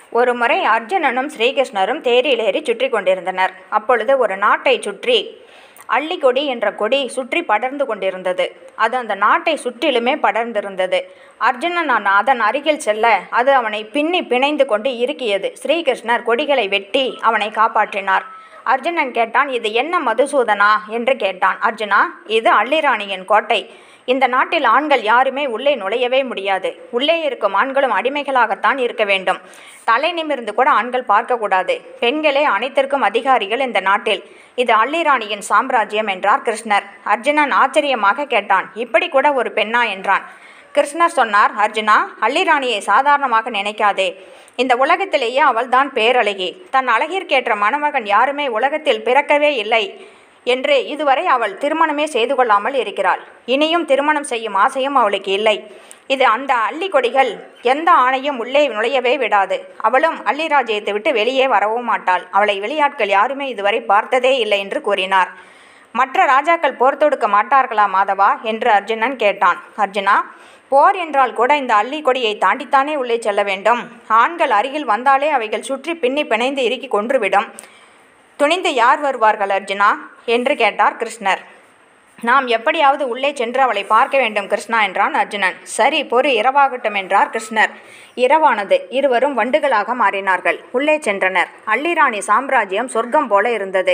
ஒரு முறை அர்ஜுனனும் ஸ்ரீகிருஷ்ணரும் தேரில் ஏறி சுற்றி கொண்டிருந்தனர் அப்பொழுது ஒரு நாட்டை சுற்றி அள்ளிக்கொடி என்ற கொடி சுற்றி படர்ந்து கொண்டிருந்தது அது அந்த நாட்டை சுற்றிலுமே படர்ந்திருந்தது அர்ஜுனன் நான் அதன் அருகில் செல்ல அது அவனை பின்னி பிணைந்து கொண்டு இறுக்கியது ஸ்ரீகிருஷ்ணர் கொடிகளை வெட்டி அவனை காப்பாற்றினார் அர்ஜுனன் கேட்டான் இது என்ன மதுசூதனா என்று கேட்டான் அர்ஜுனா இது அள்ளிராணியின் கோட்டை இந்த நாட்டில் ஆண்கள் யாருமே உள்ளே நுழையவே முடியாது உள்ளே இருக்கும் ஆண்களும் அடிமைகளாகத்தான் இருக்க வேண்டும் தலை நிமிர்ந்து கூட ஆண்கள் பார்க்கக்கூடாது பெண்களே அனைத்திற்கும் அதிகாரிகள் இந்த நாட்டில் இது அள்ளிராணியின் சாம்ராஜ்யம் என்றார் கிருஷ்ணர் அர்ஜுனன் ஆச்சரியமாக கேட்டான் இப்படி கூட ஒரு பெண்ணா என்றான் கிருஷ்ணர் சொன்னார் அர்ஜுனா அள்ளிராணியை சாதாரணமாக நினைக்காதே இந்த உலகத்திலேயே அவள்தான் பேரழகி தன் அழகிற்கேற்ற மணமகன் யாருமே உலகத்தில் பிறக்கவே இல்லை என்று இதுவரை அவள் திருமணமே செய்து கொள்ளாமல் இருக்கிறாள் இனியும் திருமணம் செய்யும் ஆசையும் அவளுக்கு இல்லை இது அந்த அள்ளி கொடிகள் எந்த ஆணையும் உள்ளே நுழையவே விடாது அவளும் அள்ளி ராஜ்யத்தை விட்டு வெளியே வரவும் மாட்டாள் அவளை வெளியாட்கள் யாருமே இதுவரை பார்த்ததே இல்லை என்று கூறினார் மற்ற ராஜாக்கள் போர் தொடுக்க மாட்டார்களா மாதவா என்று அர்ஜுனன் கேட்டான் அர்ஜுனா போர் என்றால் கூட இந்த அள்ளி கொடியை தாண்டித்தானே உள்ளே செல்ல வேண்டும் ஆண்கள் அருகில் வந்தாலே அவைகள் சுற்றி பின்னி பிணைந்து இறுக்கி கொன்றுவிடும் துணிந்து யார் வருவார்கள் அர்ஜுனா என்று கேட்டார் கிருஷ்ணர் நாம் எப்படியாவது உள்ளே சென்று அவளை பார்க்க வேண்டும் கிருஷ்ணா என்றான் அர்ஜுனன் சரி பொறு இரவாகட்டும் என்றார் கிருஷ்ணர் இரவானது இருவரும் வண்டுகளாக மாறினார்கள் உள்ளே சென்றனர் அள்ளிராணி சாம்ராஜ்யம் சொர்க்கம் போல இருந்தது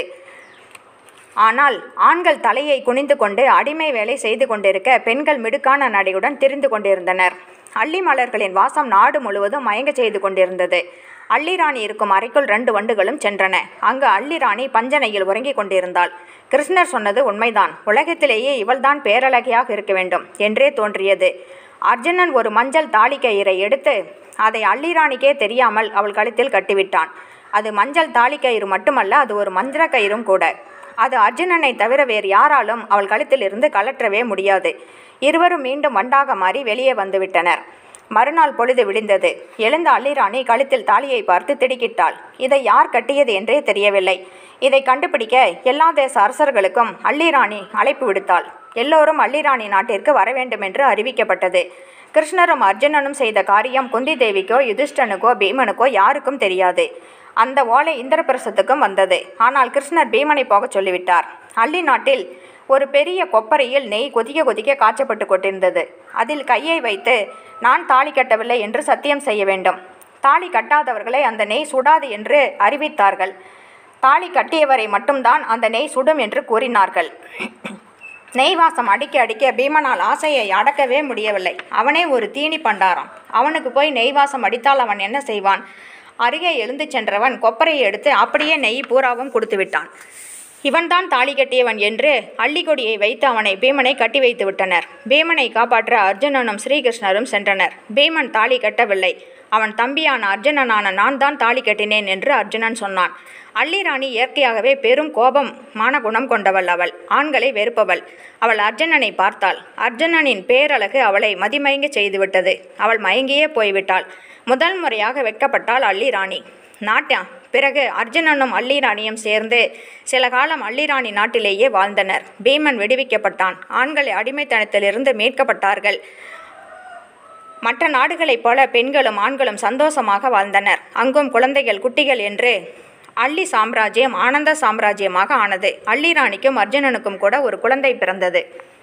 ஆனால் ஆண்கள் தலையை குனிந்து கொண்டு அடிமை வேலை செய்து கொண்டிருக்க பெண்கள் மிடுக்கான நடையுடன் திரிந்து கொண்டிருந்தனர் அள்ளி மலர்களின் வாசம் நாடு முழுவதும் மயங்க செய்து கொண்டிருந்தது அள்ளிராணி இருக்கும் அறைக்குள் ரெண்டு வண்டுகளும் சென்றன அங்கு அள்ளிராணி பஞ்சனையில் உறங்கிக் கொண்டிருந்தாள் கிருஷ்ணர் சொன்னது உண்மைதான் உலகத்திலேயே இவள்தான் பேரழகியாக இருக்க வேண்டும் என்றே தோன்றியது அர்ஜுனன் ஒரு மஞ்சள் தாலி கயிறை எடுத்து அதை அள்ளிராணிக்கே தெரியாமல் அவள் கழுத்தில் கட்டிவிட்டான் அது மஞ்சள் தாலி கயிறு மட்டுமல்ல அது ஒரு மந்திர கயிறும் கூட அது அர்ஜுனனை தவிர வேறு யாராலும் அவள் கழுத்தில் இருந்து கலற்றவே முடியாது இருவரும் மீண்டும் வண்டாக மாறி வெளியே வந்துவிட்டனர் மறுநாள் பொழுது விடிந்தது எழுந்த அள்ளிராணி கழுத்தில் தாலியை பார்த்து திடுக்கிட்டாள் இதை யார் கட்டியது என்றே தெரியவில்லை இதை கண்டுபிடிக்க எல்லா தேச அரசர்களுக்கும் அள்ளிராணி அழைப்பு விடுத்தாள் எல்லோரும் அள்ளிராணி நாட்டிற்கு வர வேண்டும் என்று அறிவிக்கப்பட்டது கிருஷ்ணரும் அர்ஜுனனும் செய்த காரியம் குந்தி தேவிக்கோ யுதிஷ்டனுக்கோ பீமனுக்கோ யாருக்கும் தெரியாது அந்த ஓலை இந்திரபிரசத்துக்கும் வந்தது ஆனால் கிருஷ்ணர் பீமனை போகச் சொல்லிவிட்டார் அள்ளி நாட்டில் ஒரு பெரிய கொப்பரையில் நெய் கொதிக்க கொதிக்க காய்ச்சப்பட்டு கொண்டிருந்தது அதில் கையை வைத்து நான் தாலி கட்டவில்லை என்று சத்தியம் செய்ய வேண்டும் தாலி கட்டாதவர்களை அந்த நெய் சுடாது என்று அறிவித்தார்கள் தாலி கட்டியவரை மட்டும்தான் அந்த நெய் சுடும் என்று கூறினார்கள் நெய் வாசம் அடிக்க அடிக்க பீமனால் ஆசையை அடக்கவே முடியவில்லை அவனே ஒரு தீனி பண்டாரம் அவனுக்கு போய் நெய் வாசம் அடித்தால் அவன் என்ன செய்வான் அருகே எழுந்து சென்றவன் கொப்பரையை எடுத்து அப்படியே நெய் பூராவும் கொடுத்து விட்டான் இவன்தான் தாலி கட்டியவன் என்று அள்ளிக்கொடியை வைத்து அவனை பீமனை கட்டி வைத்து விட்டனர் பீமனை காப்பாற்ற அர்ஜுனனும் ஸ்ரீகிருஷ்ணரும் சென்றனர் பீமன் தாலி கட்டவில்லை அவன் தம்பியான அர்ஜுனனான நான் தான் தாலி கட்டினேன் என்று அர்ஜுனன் சொன்னான் அள்ளிராணி இயற்கையாகவே பெரும் கோபம் மான குணம் கொண்டவள் அவள் ஆண்களை வெறுப்பவள் அவள் அர்ஜுனனை பார்த்தாள் அர்ஜுனனின் பேரழகு அவளை மதிமயங்க செய்துவிட்டது அவள் மயங்கியே போய்விட்டாள் முதல் முறையாக வெட்கப்பட்டாள் அள்ளிராணி நாட்டா பிறகு அர்ஜுனனும் அள்ளிராணியும் சேர்ந்து சில காலம் அள்ளிராணி நாட்டிலேயே வாழ்ந்தனர் பீமன் விடுவிக்கப்பட்டான் ஆண்கள் அடிமைத்தனத்திலிருந்து மீட்கப்பட்டார்கள் மற்ற நாடுகளைப் போல பெண்களும் ஆண்களும் சந்தோஷமாக வாழ்ந்தனர் அங்கும் குழந்தைகள் குட்டிகள் என்று அள்ளி சாம்ராஜ்யம் ஆனந்த சாம்ராஜ்யமாக ஆனது அள்ளி ராணிக்கும் அர்ஜுனனுக்கும் கூட ஒரு குழந்தை பிறந்தது